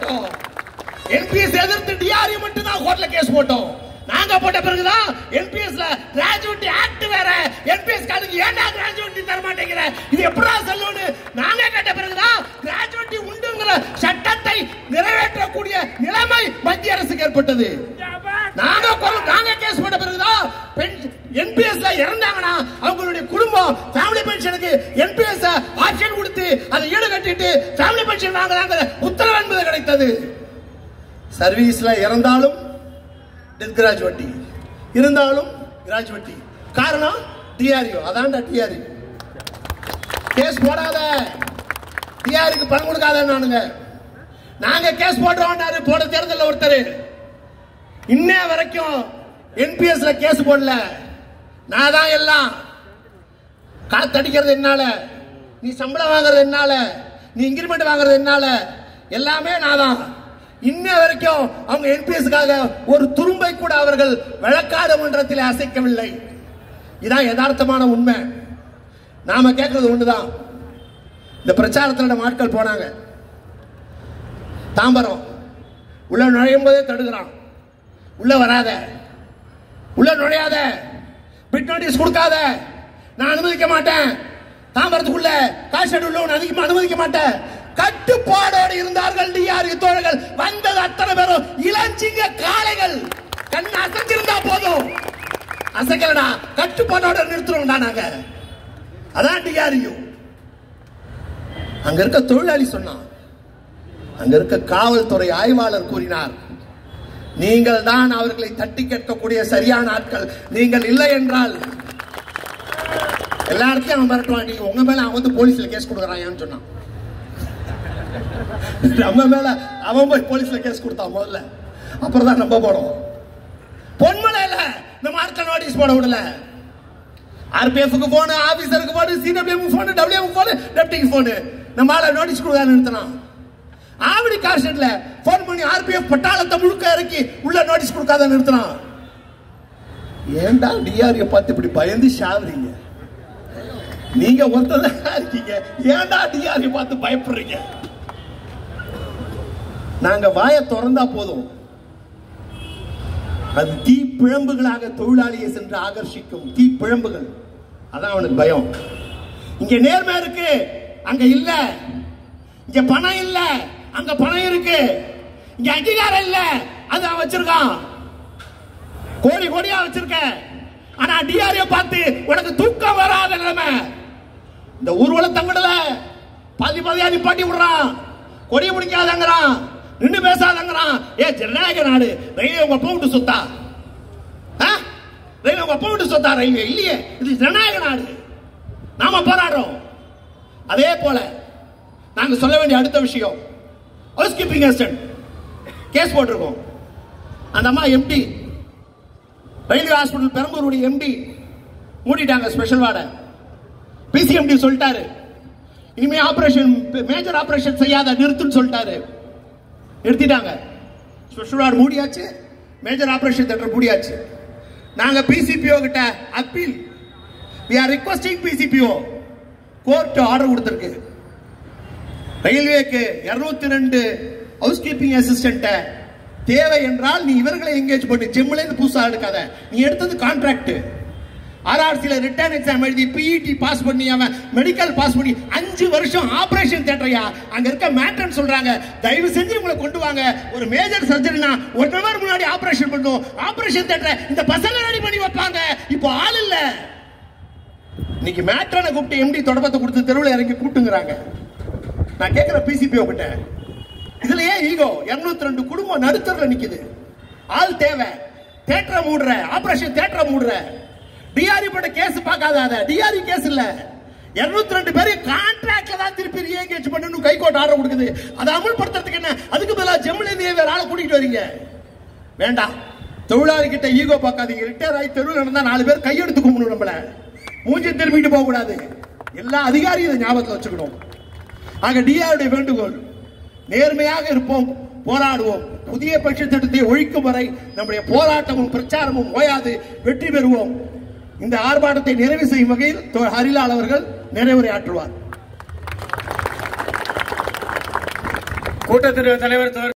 போட்டோம் என்பிஎஸ் எதிர்த்து டிஆர்இ மட்டும் தான் கோர்ட்ல கேஸ் போட்டோம் நாங்க போட்ட பிறகுதான் என்பிஎஸ்ல கிராஜுவேட் ஆக்ட் வேற என்பிஎஸ் காலுக்கு ஏன்டா கிராஜுவேட் தர மாட்டேங்கிற இது எப்படா செல்லும்னு நாங்க கேட்ட பிறகுதான் கிராஜுவேட் உண்டுங்கிற சட்டத்தை நிறைவேற்றக்கூடிய நிலைமை மத்திய அரசுக்கு ஏற்பட்டது நாங்க குரல் நாங்க கேஸ் போட்ட பிறகுதான் என்பிஎஸ்ல இறந்தாங்கன்னா அவங்களுடைய குடும்பம் ஃபேமிலி பென்ஷனுக்கு என்பிஎஸ் ஆப்ஷன் கொடுத்து அதை ஈடு கட்டிட்டு ஃபேமிலி பென்ஷன் வாங்குறாங்க உத்தரவு என்பது கிடைத்தது சர்வீஸ்ல இறந்தாலும் டெத் கிராஜுவேட்டி இருந்தாலும் கிராஜுவேட்டி காரணம் டிஆர்யூ அதான்டா டிஆர்யூ கேஸ் போடாத டிஆருக்கு பணம் கொடுக்காத நானுங்க நாங்க கேஸ் போடுறோம்னாரு போட தேர்தல் ஒருத்தர் இன்ன வரைக்கும் என்பிஎஸ்ல கேஸ் போடல நான் தான் எல்லாம் காத்தடிக்கிறது என்னால நீ சம்பளம் வாங்குறது என்னால நீ இன்கிரிமெண்ட் வாங்குறது என்னால எல்லாமே நான் தான் இன்ன வரைக்கும் அவங்க என்பிஎஸ்க்காக ஒரு துரும்பை கூட அவர்கள் வழக்காடு மன்றத்தில் அசைக்கவில்லை இதான் யதார்த்தமான உண்மை நாம கேட்கறது ஒண்ணுதான் இந்த பிரச்சாரத்தில் நம்ம ஆட்கள் போனாங்க தாம்பரம் உள்ள நுழையும் போதே தடுக்கிறான் உள்ள வராத உள்ள நுழையாத பிட் நோட்டீஸ் கொடுக்காத நான் அனுமதிக்க மாட்டேன் தாம்பரத்துக்குள்ள காசு உள்ள அதிகமா அனுமதிக்க மாட்டேன் கட்டுப்பாடோடு இருந்தார்கள் டிஆர் தோழர்கள் வந்தது அத்தனை பேரும் இளஞ்சிங்க காளைகள் கண் அசைஞ்சிருந்தா போதும் அசைக்கலடா கட்டுப்பாடோட நிறுத்துறோம்டா நாங்க அதான் டிஆர்யூ அங்க இருக்க தொழிலாளி சொன்னான் அங்க இருக்க காவல்துறை ஆய்வாளர் கூறினார் நீங்கள் தான் அவர்களை தட்டி கேட்கக்கூடிய சரியான ஆட்கள் நீங்கள் இல்லை என்றால் எல்லா இடத்தையும் அவன் மிரட்டுவான் நீங்க உங்க மேல அவன் வந்து போலீஸ்ல கேஸ் கொடுக்குறான்னு சொன்னான் நம்ம மேல அவன் போய் போலீஸ்ல கேஸ் கொடுத்தான் முதல்ல அப்புறம் தான் நம்ம போனோம் பொன்மலையில நம்ம ஆட்கள் நோட்டீஸ் போட விடல ஆர்பிஎஃப்க்கு போன் ஆபீசருக்கு phone CW phone W phone டெப்டிக்கு போன் நம்ம ஆளை நோட்டீஸ் கொடுக்க நிறுத்தினான் ஆவடி கார் ஷெட்ல போன் பண்ணி ஆர்பிஎஃப் பட்டாளத்தை முழுக்க இறக்கி உள்ள நோட்டீஸ் கொடுக்காத நிறுத்தினான் ஏன்டா டிஆர்ஏ பார்த்து இப்படி பயந்து சாவுறீங்க நீங்க ஒருத்தர் இருக்கீங்க ஏன்டா டிஆர்ஏ பார்த்து பயப்படுறீங்க நாங்க வாயை திறந்தா போதும் அது தீ பிழம்புகளாக தொழிலாளியை சென்று ஆகர்ஷிக்கும் தீ பிழம்புகள் அதான் அவனுக்கு பயம் இங்க நேர்மை இருக்கு அங்க இல்ல இங்க பணம் இல்ல அங்க பணம் இருக்கு இங்க அங்கீகாரம் இல்ல அது அவன் வச்சிருக்கான் கோடி கோடியா வச்சிருக்க ஆனா டிஆர்ஏ பார்த்து உனக்கு தூக்கம் வராத நிலைமை இந்த ஊர்வலம் தங்கடல பாதி பாதியா நிப்பாட்டி விடுறான் கொடிய பிடிக்காதங்கிறான் நின்று பேசாதங்கிறான் ஏ ஜனநாயக நாடு ரயில்வே உங்க அப்பா விட்டு சொத்தா ஆ? ரயில்வே உங்க அப்பா விட்டு சொத்தா ரயில்வே இல்லையே இது ஜனநாயக நாடு நாம போராடுறோம் அதே போல நாங்க சொல்ல வேண்டிய அடுத்த விஷயம் ஹவுஸ் கீப்பிங் அசிஸ்டன்ட் கேஸ் போட்டிருக்கோம் அந்த அம்மா எம்டி ரயில்வே ஹாஸ்பிட்டல் பெரம்பூருடைய எம்டி மூடிட்டாங்க ஸ்பெஷல் வார்டை பிசிஎம்டி சொல்லிட்டாரு இனிமே ஆபரேஷன் மேஜர் ஆபரேஷன் செய்யாத நிறுத்துன்னு சொல்லிட்டாரு நிறுத்திட்டாங்க ஸ்பெஷல் வார்டு மூடியாச்சு மேஜர் ஆபரேஷன் தியேட்டர் மூடியாச்சு நாங்க பிசிபிஓ கிட்ட appeal we are requesting PCPO court order கொடுத்திருக்கு ரயில்வேக்கு 202 ரெண்டு ஹவுஸ் கீப்பிங் அசிஸ்டன்ட்ட தேவை என்றால் நீ இவர்களை எங்கேஜ் பண்ணு ஜிம்ல இருந்து புதுசா எடுக்காத நீ எடுத்தது கான்ட்ராக்ட் ஆர்ஆர்சியில் ரிட்டர்ன் எக்ஸாம் எழுதி பிஇடி பாஸ் பண்ணி அவன் மெடிக்கல் பாஸ் பண்ணி அஞ்சு வருஷம் ஆபரேஷன் தேட்டரையா அங்க இருக்க மேட்டர்னு சொல்றாங்க தயவு செஞ்சு உங்களை கொண்டு வாங்க ஒரு மேஜர் சர்ஜரினா ஒன் ஹவர் முன்னாடி ஆபரேஷன் பண்ணும் ஆபரேஷன் தேட்டரை இந்த பசங்க ரெடி பண்ணி வைப்பாங்க இப்போ ஆள் இல்ல இன்னைக்கு மேட்ரனை கூப்பிட்டு எம்டி தொடப்பத்தை கொடுத்து தெருவில் இறங்கி கூட்டுங்கிறாங்க நான் கேட்கிற பிசிபி கிட்ட இதுல ஏன் ஈகோ 202 ரெண்டு குடும்பம் நடுத்தரில் நிக்குது ஆள் தேவை தேட்டரை மூடுற ஆபரேஷன் தேட்டரை மூடுற டிஆர்இ பட்ட கேஸ் பார்க்காத அத டிஆர்இ கேஸ் இல்ல 202 ரெண்டு பேரும் கான்ட்ராக்ட்ல தான் திருப்பி ரீஎங்கேஜ் பண்ணணும் கைகோட் ஆர்டர் கொடுக்குது அதை அமல்படுத்துறதுக்கு என்ன அதுக்கு பதிலாக ஜெமில இருந்து வேற ஆளை கூட்டிட்டு வரீங்க வேண்டாம் தொழிலாளி கிட்ட ஈகோ பார்க்காதீங்க ரிட்டையர் ஆகி தெருவில் நடந்தா நாலு பேர் கையெடுத்து கும்பிடணும் நம்மள மூஞ்சி திரும்பிட்டு போக கூடாது எல்லா அதிகாரியும் இதை ஞாபகத்தில் வச்சுக்கணும் ஆக டிஆருடைய வேண்டுகோள் நேர்மையாக இருப்போம் போராடுவோம் புதிய பட்ச திட்டத்தை ஒழிக்கும் வரை நம்முடைய போராட்டமும் பிரச்சாரமும் ஓயாது வெற்றி பெறுவோம் இந்த ஆர்ப்பாட்டத்தை நிறைவு செய்யும் வகையில் தோ- ஹரிலால் அவர்கள் நிறைவுரையாற்றுவார் கூட்டத்தின் தலைவர் தோழர்